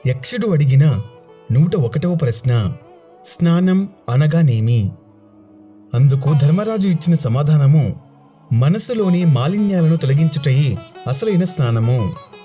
యక్షుడు అడిగిన నూట ఒకటవ ప్రశ్న స్నానం అనగానేమి అందుకు ధర్మరాజు ఇచ్చిన సమాధానము మనసులోని మాలిన్యాలను తొలగించుటయే అసలైన స్నానము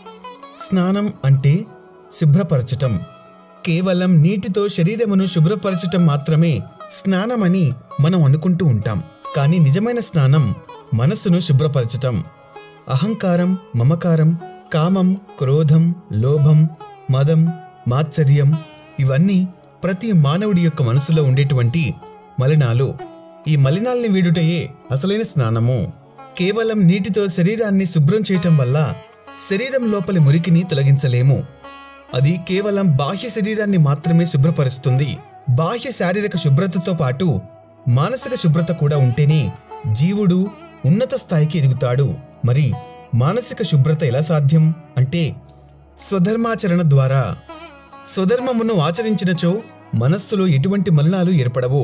స్నానం అంటే శుభ్రపరచటం కేవలం నీటితో శరీరమును శుభ్రపరచటం మాత్రమే స్నానమని మనం అనుకుంటూ ఉంటాం కానీ నిజమైన స్నానం మనస్సును శుభ్రపరచటం అహంకారం మమకారం కామం క్రోధం లోభం మదం మాత్సర్యం ఇవన్నీ ప్రతి మానవుడి యొక్క మనసులో ఉండేటువంటి మలినాలు ఈ మలినాల్ని వీడుటయే అసలైన స్నానము కేవలం నీటితో శరీరాన్ని శుభ్రం చేయటం వల్ల శరీరం లోపలి మురికిని తొలగించలేము అది కేవలం బాహ్య శరీరాన్ని మాత్రమే శుభ్రపరుస్తుంది బాహ్య శారీరక శుభ్రతతో పాటు మానసిక శుభ్రత కూడా ఉంటేనే జీవుడు ఉన్నత స్థాయికి ఎదుగుతాడు మరి మానసిక శుభ్రత ఎలా సాధ్యం అంటే స్వధర్మాచరణ ద్వారా స్వధర్మమును ఆచరించినచో మనస్సులో ఎటువంటి మలినాలు ఏర్పడవు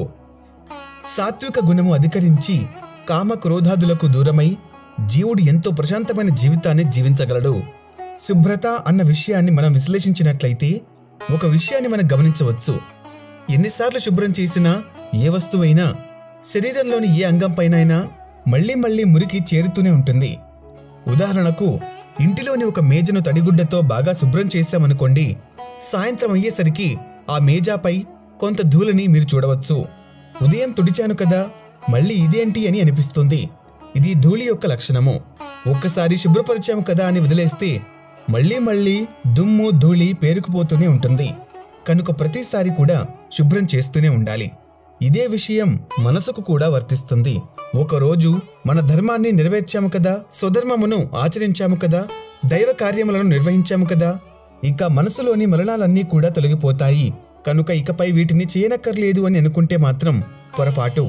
సాత్విక గుణము అధికరించి కామ క్రోధాదులకు దూరమై జీవుడు ఎంతో ప్రశాంతమైన జీవితాన్ని జీవించగలడు శుభ్రత అన్న విషయాన్ని మనం విశ్లేషించినట్లయితే ఒక విషయాన్ని మనం గమనించవచ్చు ఎన్నిసార్లు శుభ్రం చేసినా ఏ వస్తువైనా శరీరంలోని ఏ అంగంపైనైనా మళ్ళీ మళ్ళీ మురికి చేరుతూనే ఉంటుంది ఉదాహరణకు ఇంటిలోని ఒక మేజను తడిగుడ్డతో బాగా శుభ్రం చేశామనుకోండి సాయంత్రం అయ్యేసరికి ఆ మేజాపై కొంత ధూళిని మీరు చూడవచ్చు ఉదయం తుడిచాను కదా మళ్ళీ ఇదేంటి అని అనిపిస్తుంది ఇది ధూళి యొక్క లక్షణము ఒక్కసారి శుభ్రపరిచాము కదా అని వదిలేస్తే మళ్ళీ మళ్ళీ దుమ్ము ధూళి పేరుకుపోతూనే ఉంటుంది కనుక ప్రతిసారి కూడా శుభ్రం చేస్తూనే ఉండాలి ఇదే విషయం మనసుకు కూడా వర్తిస్తుంది ఒకరోజు మన ధర్మాన్ని నెరవేర్చాము కదా స్వధర్మమును ఆచరించాము కదా దైవ కార్యములను నిర్వహించాము కదా ఇక మనసులోని మలనాలన్నీ కూడా తొలగిపోతాయి కనుక ఇకపై వీటిని చేయనక్కర్లేదు అని అనుకుంటే మాత్రం పొరపాటు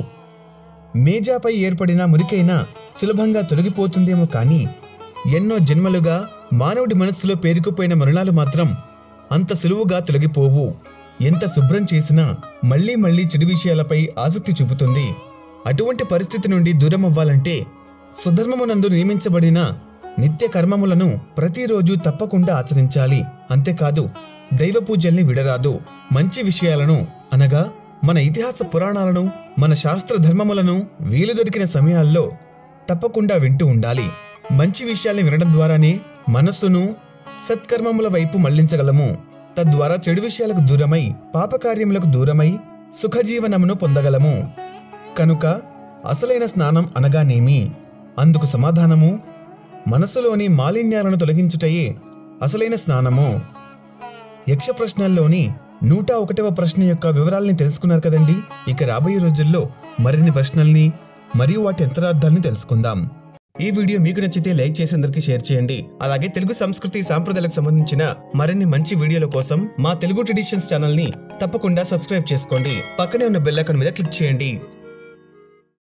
మేజాపై ఏర్పడిన మురికైనా సులభంగా తొలగిపోతుందేమో కానీ ఎన్నో జన్మలుగా మానవుడి మనస్సులో పేరుకుపోయిన మరణాలు మాత్రం అంత సులువుగా తొలగిపోవు ఎంత శుభ్రం చేసినా మళ్ళీ మళ్ళీ చెడు విషయాలపై ఆసక్తి చూపుతుంది అటువంటి పరిస్థితి నుండి దూరం అవ్వాలంటే స్వధర్మమునందు నియమించబడిన నిత్య కర్మములను ప్రతిరోజు తప్పకుండా ఆచరించాలి అంతేకాదు దైవ పూజల్ని విడరాదు మంచి విషయాలను అనగా మన ఇతిహాస పురాణాలను మన శాస్త్ర ధర్మములను వీలు దొరికిన సమయాల్లో తప్పకుండా వింటూ ఉండాలి మంచి విషయాల్ని వినడం ద్వారానే మనస్సును సత్కర్మముల వైపు మళ్లించగలము తద్వారా చెడు విషయాలకు దూరమై పాపకార్యములకు దూరమై సుఖజీవనమును పొందగలము కనుక అసలైన స్నానం అనగానేమి అందుకు సమాధానము మనసులోని మాలిన్యాలను తొలగించుటయే అసలైన స్నానము యక్ష ప్రశ్నల్లోని నూట ఒకటవ ప్రశ్న యొక్క వివరాల్ని తెలుసుకున్నారు కదండి ఇక రాబోయే రోజుల్లో మరిన్ని ప్రశ్నల్ని మరియు వాటి అంతరార్థాల్ని తెలుసుకుందాం ఈ వీడియో మీకు నచ్చితే లైక్ చేసి అందరికీ షేర్ చేయండి అలాగే తెలుగు సంస్కృతి సాంప్రదాయాలకు సంబంధించిన మరిన్ని మంచి వీడియోల కోసం మా తెలుగు ట్రెడిషన్స్ ఛానల్ ని తప్పకుండా సబ్స్క్రైబ్ చేసుకోండి పక్కనే ఉన్న బెల్ ఐకాన్ మీద క్లిక్ చేయండి